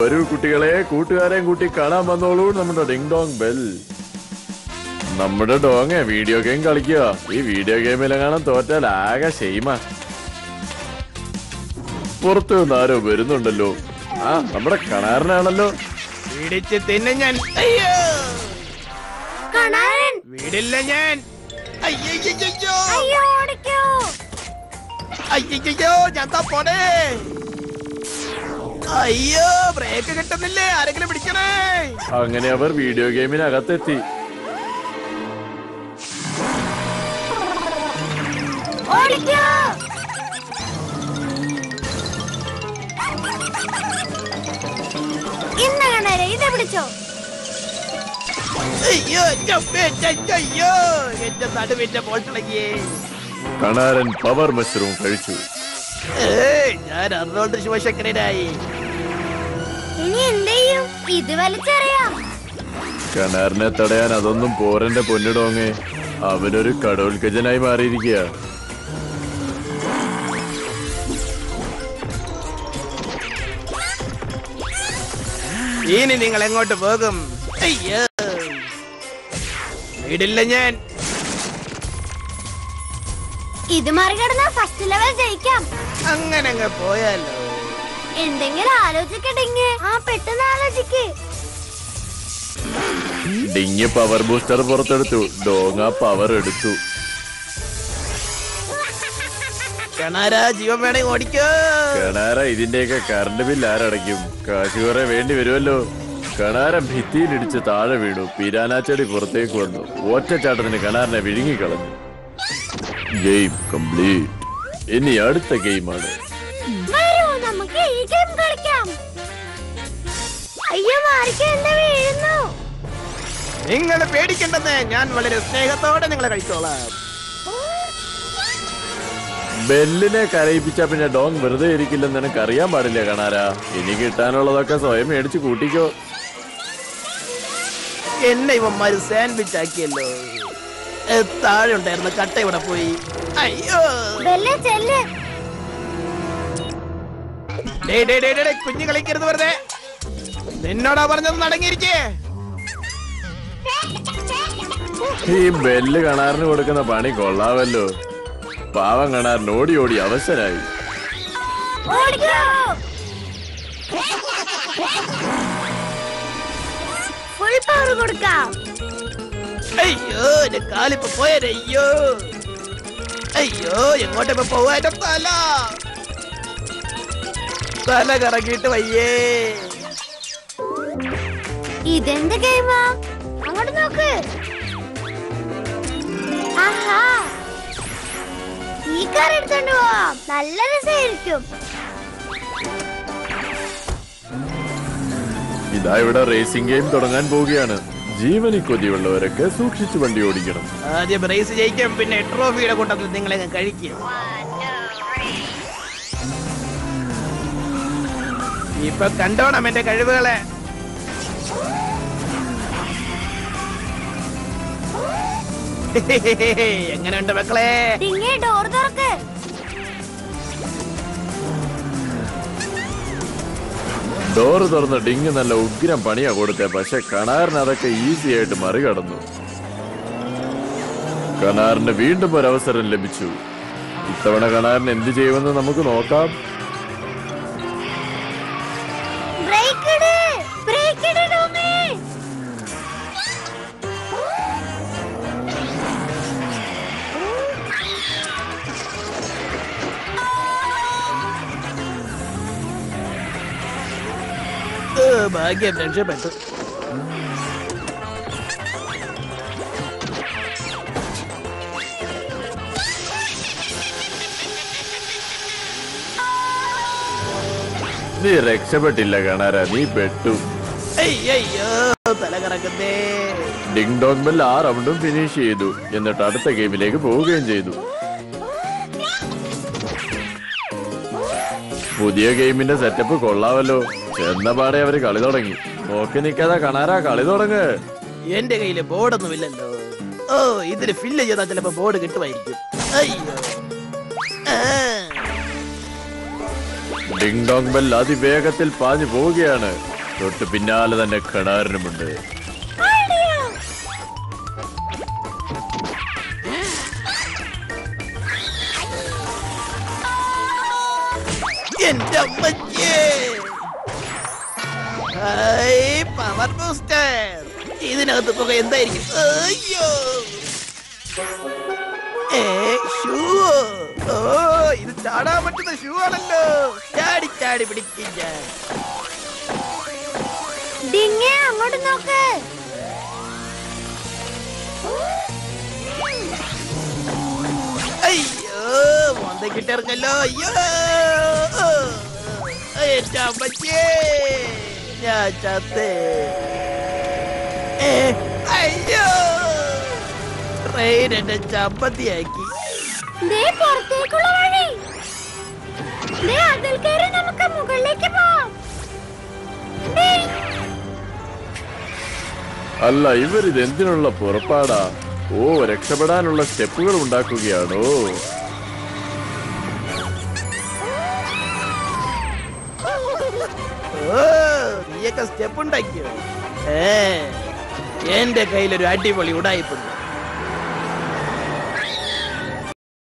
വരൂ കുട്ടികളെ കൂട്ടുകാരെയും കൂട്ടി കാണാൻ വന്നോളൂ നമ്മുടെ ഡിങ് ഡോങ് ബെൽ നമ്മുടെ ഡോങ് വീഡിയോ ഗെയിം കളിക്കുക ഈ വീഡിയോ ഗെയിമിലെങ്ങാനും തോറ്റാൽ ആകെ ഷെയ്മ പുറത്തു നിന്ന് ആരോ വരുന്നുണ്ടല്ലോ ആ നമ്മുടെ കണാറിനാണല്ലോ പിടിച്ച് തിന്നെ ഞാൻ അയ്യോ കണാരൻ വീടില്ല ഞാൻ അയ്യോ അയ്യോ ഓടിക്കോ അയ്യോ ഞാൻ താ പോണേ അയ്യോ ബ്രേക്ക് കിട്ടുന്നില്ലേ ആരെങ്കിലും പിടിക്കണേ അങ്ങനെ അവർ വീഡിയോ ഗെയിമിനകത്തെത്തി ഓടിക്കോ ഇന്ന കണാരെ ഇത് പിടിച്ചോ അയ്യോ ചമ്മേ, ച- അയ്യോ എന്റെ നടുവിന്റെ പോട്ടിളകിയേ കണാരൻ പവർ മഷ്റൂം കഴിച്ചു ഏയ് ഞാൻ അറുന്നോണ്ട് ശിവശങ്കരനായി ഇനി എന്ത് ചെയ്യും ഇത് വലിച്ചെറിയാം കണാറിനെ തടയാൻ അതൊന്നും പോരന്റെ പൊന്നിടോങ്ങേ അവനൊരു കടോൽക്കജനായി മാറിയിരിക്കുക ഇനി നിങ്ങൾ എങ്ങോട്ട് പോകും അയ്യോ വീടില്ല ഞാൻ ഇത് മറികടന്ന ഫസ്റ്റ് ലെവൽ ജയിക്കാം അങ്ങനെ അങ്ങ് പോയാലോ എന്തെങ്കിലും ആലോചിക്കട്ടെങ്കി ആ പെട്ടെന്ന് ആലോചിക്ക് ഡിങ് പവർ ബൂസ്റ്റർ പുറത്തെടുത്തു ഡോങ് ആ പവർ എടുത്തു കണാര ജീവൻ വേണേ ഓടിക്കോ കണാര ഇതിന്റെയൊക്കെ കറണ്ട് ബില്ല് ആരടയ്ക്കും കാശ് കുറെ വേണ്ടി വരുമല്ലോ കണാര ഭിത്തിയിലിടിച്ച് താഴെ വീണു പിരാനാച്ചെടി പുറത്തേക്ക് വന്നു ഒറ്റച്ചാട്ടത്തിന് കണാറിനെ വിഴുങ്ങിക്കളഞ്ഞു ഗെയിം കംപ്ലീറ്റ് ഇനി അടുത്ത ഗെയിമാണ് വരൂ നമുക്ക് ഈ ഗെയിം കളിക്കാം അയ്യോ മാറിക്ക് എന്താ വീഴുന്നു നിങ്ങൾ പേടിക്കണ്ടെന്ന് ഞാൻ വളരെ സ്നേഹത്തോടെ നിങ്ങളെ കഴിച്ചോളാം ബെല്ലിനെ കരയിപ്പിച്ച പിന്നെ ഡോങ് വെറുതെ ഇരിക്കില്ലെന്ന് നിനക്ക് അറിയാൻ പാടില്ല കണാര ഇനി കിട്ടാനുള്ളതൊക്കെ സ്വയം മേടിച്ച് കൂട്ടിക്കോ എന്നെ ഇവന്മാര് സാൻഡ്വിച്ച് ആക്കിയല്ലോ ഏ, താഴെ ഉണ്ടായിരുന്ന കട്ട ഇവിടെ പോയി അയ്യോ ബെല്ലെ ചെല്ല് ഡേ ഡേ ഡേ ഡേ കുഞ്ഞു കളിക്കരുത് വെറുതെ നിന്നോടാ പറഞ്ഞത് നടങ്ങിയിരിക്കേ ഈ ബെല്ല് കണാറിന് കൊടുക്കുന്ന പണി കൊള്ളാവല്ലോ പാവം കണാറിന് ഓടി ഓടി അവശനായി ഓടിക്കോ ഫുൾ പവർ കൊടുക്കാം അയ്യോ എന്റെ കാലിപ്പോ പോയത് അയ്യോ അയ്യോ എങ്ങോട്ടിപ്പോ പോവാ എന്റെ തല തല കറങ്ങിയിട്ട് വയ്യേ ഇതെന്ത് ഗെയിമാ അങ്ങോട്ട് നോക്ക് ആഹാ ഈ കാർ എടുത്തോണ്ട് പോവാം നല്ല രസമായിരിക്കും ഇതാ ഇവിടെ റേസിംഗ് ഗെയിം തുടങ്ങാൻ പോവുകയാണ് ജീവനി കൊതിയുള്ളവരൊക്കെ സൂക്ഷിച്ചു വണ്ടി ഓടിക്കണം ആദ്യം റേസ് ജയിക്കും പിന്നെ ട്രോഫിയുടെ കൂട്ടത്തിൽ നിങ്ങളെ അങ്ങ് കഴിക്കും ഇപ്പൊ കണ്ടോണം എന്റെ കഴിവുകളെ എങ്ങനെയുണ്ട് മക്കളെ ഡിങ്ങി ഡോർ തുറക്ക് ഡോറ് തുറന്ന് ഡിങ് നല്ല ഉഗ്രം പണിയാ കൊടുത്തേ പക്ഷെ കണാറിന് അതൊക്കെ ഈസി ആയിട്ട് മറികടന്നു കണാറിന് വീണ്ടും ഒരു അവസരം ലഭിച്ചു ഇത്തവണ കണാറിന് എന്ത് ചെയ്യുമെന്ന് നമുക്ക് നോക്കാം ബ്രേക്ക് ഇട് ബ്രേക്ക് ഇട് ഡോമി ഏ, ഭാഗ്യം രക്ഷപ്പെട്ടു നീ രക്ഷപ്പെട്ടില്ല കണാര നീ പെട്ടു അയ്യോ തല കറക്കുന്നേ ഡിങ് ഡോങ് ബെൽ ആ റൗണ്ടും ഫിനിഷ് ചെയ്തു എന്നിട്ട് അടുത്ത ഗെയിമിലേക്ക് പോവുകയും ചെയ്തു പുതിയ ഗെയിമിന്റെ സെറ്റപ്പ് കൊള്ളാവല്ലോ ചെന്ന പാടെ അവര് കളി തുടങ്ങി നോക്കി നിൽക്കാതെ കണാര കളി തുടങ്ങ് എന്റെ കയ്യില് ബോർഡൊന്നുമില്ലല്ലോ ഓ ഇതില് ഫില്ല് ചെയ്താൽ ചിലപ്പോ ബോർഡ് കിട്ടുമായിരിക്കും അയ്യോ ആ. ഡിങ് ഡോങ് ബെൽ അതിവേഗത്തിൽ പാഞ്ഞു പോവുകയാണ് തൊട്ട് പിന്നാലെ തന്നെ കണാരനുമുണ്ട് എന്റെ അമ്മയ്യേ ഹായ് പവർ ബൂസ്റ്റർ ഇതിനകത്ത് പുക എന്തായിരിക്കും അയ്യോ ഏ ഷൂ ഓ ഇത് ചാടാൻ പറ്റുന്ന ഷൂ ആണല്ലോ ചാടി ചാടി പിടിക്കും ഞാൻ ഡിങ്ങേ അങ്ങോട്ട് നോക്ക് അയ്യോ മോന്തക്കിട്ടിറങ്ങല്ലോ അയ്യോ എന്റെ അമ്മച്ചേ ഞാൻ ചത്തേ ഏ, അയ്യോ ട്രെയിൻ എന്നെ ചമ്മന്തിയാക്കി ദേ പുറത്തേക്കുള്ള വഴി ദേ അതിൽ കയറി നമുക്ക് മുകളിലേക്ക് പോവാം ദേ, അല്ല ഇവരിത് എന്തിനുള്ള പുറപ്പാടാ ഓ രക്ഷപ്പെടാനുള്ള സ്റ്റെപ്പുകൾ ഉണ്ടാക്കുകയാണോ ഓ നീയൊക്കെ സ്റ്റെപ്പ് ഉണ്ടാക്കിയോ ഏ എന്റെ കയ്യിലൊരു അടിപൊളി ഉടായിപ്പുണ്ട്